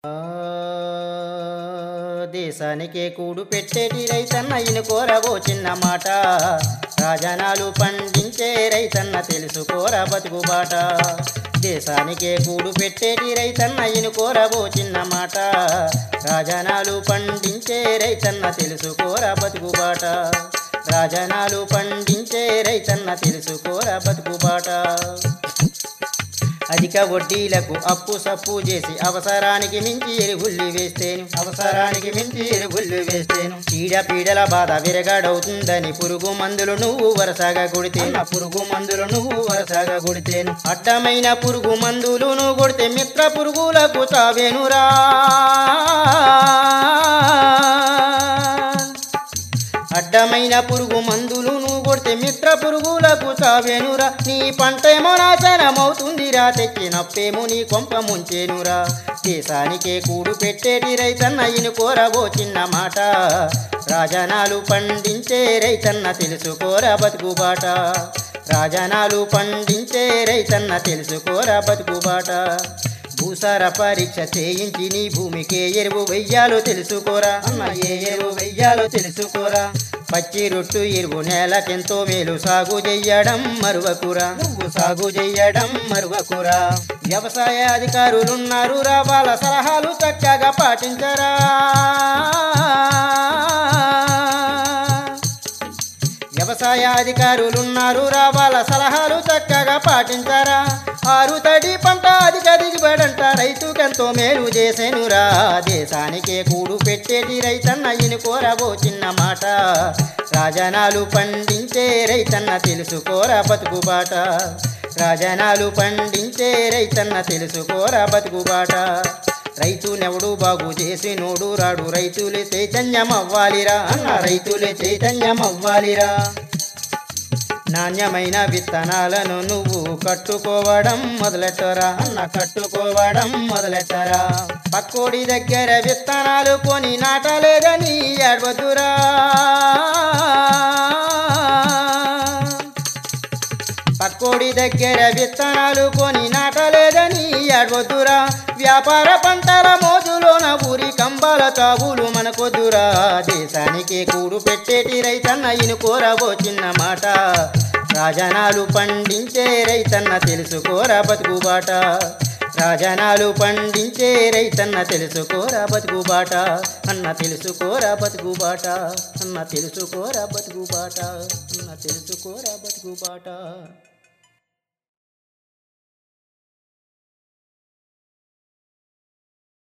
దేశానికే కూడు పెట్టేటి రైతన్న ఇనుకోరవో చిన్న మాట రాజనాలు పండించే రైతన్న తెలుసుకోరా బతుకుబాట దేశానికే కూడు పెట్టేటి రైతన్న ఇనుకోరవో చిన్న మాట రాజనాలు పండించే రైతన్న తెలుసుకోరా బతుకుబాట రాజనాలు పండించే రైతన్న తెలుసుకోరా బతుకుబాట అధిక వడ్డీలకు అప్పు సప్పు చేసి అవసరానికి మించి ఎరువుల్లి వేస్తేను అవసరానికి మించి ఎరువుల్లి వేస్తేను చీడ పీడల బాధ విరగడవుతుందని పురుగు మందులు నువ్వు వరసగా కొడితేను పురుగు మందులు నువ్వు వరసగా కొడితేను అడ్డమైన పురుగు మందులు నువ్వు కొడితే మిత్ర పురుగులకు చావేనురా అడ్డమైన పురుగు మందులు నువ్వు కొడితే మిత్ర పురుగులకు చావేనురా నీ పంటేమో నాశనమవుతుందిరా తెచ్చినప్పేమో నీ కొంప ముంచేనురా దేశానికే కూడు పెట్టేటి రైతన్న ఇనుకోరవో చిన్న మాట రాజనాలు పండించే రైతన్న తెలుసుకోరా బతుకుబాట రాజనాలు పండించే రైతన్న తెలుసుకోరా బతుకుబాట భూసార పరీక్ష చేయించి నీ భూమికే ఎరువు వెయ్యాలో తెలుసుకోరా అన్న ఏ ఎరువు వెయ్యాలో తెలుసుకోరా పచ్చి రొట్టు ఎరువు నేలకెంతో మేలు సాగు చెయ్యడం మరువకురా నువ్వు సాగు చెయ్యడం మరువకురా వ్యవసాయ అధికారులున్నారు రా వాళ్ళ సలహాలు చక్కగా పాటించరా వ్యవసాయ అధికారులున్నారు రా వాళ్ళ సలహాలు చక్కగా పాటించారా ఆరు తడి పంట అధిక దిగుబడంట రైతుకెంతో మేలు చేసేనురా దేశానికే కూడు పెట్టేటి రైతన్న ఇనుకోరవో చిన్న మాట రాజనాలు పండించే రైతన్న తెలుసుకోరా బతుకుబాట రాజనాలు పండించే రైతన్న తెలుసుకోరా బతుకుబాట రైతునెవడు బాగు చేసి నోడు రాడు రైతులే చైతన్యం అవ్వాలిరా అన్న రైతులే చైతన్యం అవ్వాలిరా నాణ్యమైన విత్తనాలను నువ్వు కట్టుకోవడం మొదలెట్టరా అన్న కట్టుకోవడం మొదలెట్టరా పక్కోడి దగ్గర విత్తనాలు కొని నాటలేదని ఏడవద్దురా పక్కోడి దగ్గర విత్తనాలు కొని నాటలేదని ఏడవద్దురా వ్యాపార పంటల మోజులోన ఊరి కంబాల తాబులు మనకొద్దురా దేశానికే కూడు పెట్టేటి రైతన్న ఇనుకోరవో చిన్న మాట రాజనాలు పండించే రైతన్న తెలుసుకోరా బతుకుబాట రాజనాలు పండించే రైతన్న తెలుసుకోరా బతుకుబాట అన్న తెలుసుకోరా బతుకుబాట అన్న తెలుసుకోరా బతుకుబాట అన్న తెలుసుకోరా బతుకుబాట